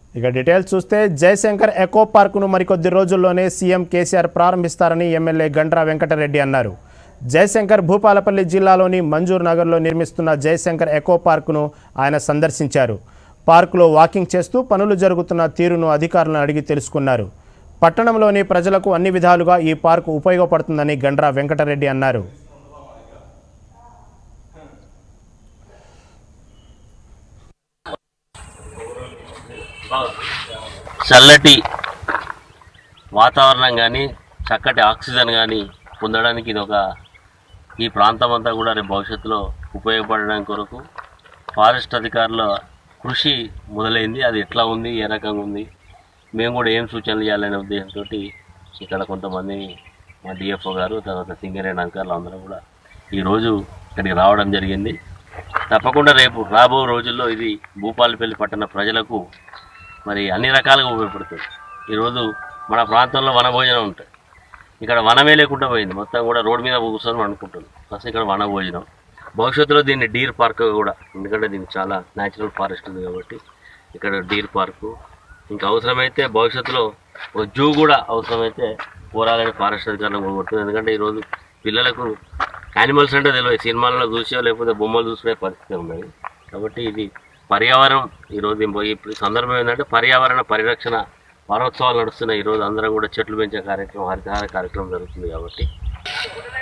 ఇక డీటెయిల్స్ చూస్తే జయశంకర్ ఎకో పార్కును మరికొద్ది రోజుల్లోనే సీఎం కేసీఆర్ ప్రారంభిస్తారని ఎమ్మెల్యే గండ్రా వెంకటరెడ్డి అన్నారు జయశంకర్ భూపాలపల్లి జిల్లాలోని మంజూర్ నగర్లో నిర్మిస్తున్న జయశంకర్ ఎకో పార్కును ఆయన సందర్శించారు పార్కులో వాకింగ్ చేస్తూ పనులు జరుగుతున్న తీరును అధికారులను అడిగి తెలుసుకున్నారు పట్టణంలోని ప్రజలకు అన్ని విధాలుగా ఈ పార్కు ఉపయోగపడుతుందని గండ్రా వెంకటరెడ్డి అన్నారు చల్లటి వాతావరణం కానీ చక్కటి ఆక్సిజన్ కానీ పొందడానికి ఇది ఒక ఈ ప్రాంతం అంతా కూడా రేపు భవిష్యత్తులో ఉపయోగపడడానికి కొరకు ఫారెస్ట్ అధికారుల కృషి మొదలైంది అది ఎట్లా ఉంది ఏ రకంగా ఉంది మేము కూడా ఏం సూచనలు చేయాలనే ఉద్దేశంతో ఇక్కడ కొంతమంది మా డిఎఫ్ఓ గారు తర్వాత సింగరేణి అధికారులు అందరూ కూడా ఈరోజు ఇక్కడికి రావడం జరిగింది తప్పకుండా రేపు రాబో రోజుల్లో ఇది భూపాలపల్లి పట్టణ ప్రజలకు మరి అన్ని రకాలుగా ఉపయోగపడుతుంది ఈరోజు మన ప్రాంతంలో వనభోజనం ఉంటుంది ఇక్కడ వనమే లేకుండా పోయింది మొత్తం కూడా రోడ్డు మీద కూర్చొని అనుకుంటుంది ఫస్ట్ ఇక్కడ వన భోజనం భవిష్యత్తులో దీన్ని డీర్ పార్క్ కూడా ఎందుకంటే దీనికి చాలా న్యాచురల్ ఫారెస్ట్ ఉంది కాబట్టి ఇక్కడ డీర్ పార్కు ఇంకా అవసరమైతే భవిష్యత్తులో ఒక జూ కూడా అవసరమైతే పోరాలని ఫారెస్ట్ అధికారులు కోరుకుంటుంది ఎందుకంటే ఈరోజు పిల్లలకు యానిమల్స్ అంటే తెలియదు సినిమాలలో చూసో లేకపోతే బొమ్మలు చూసుకునే పరిస్థితి ఉన్నది కాబట్టి ఇది పర్యావరణం ఈరోజు ఈ సందర్భం ఏంటంటే పర్యావరణ పరిరక్షణ వారోత్సవాలు నడుస్తున్నాయి ఈరోజు అందరం కూడా చెట్లు పెంచే కార్యక్రమం హరితహార కార్యక్రమం జరుగుతుంది కాబట్టి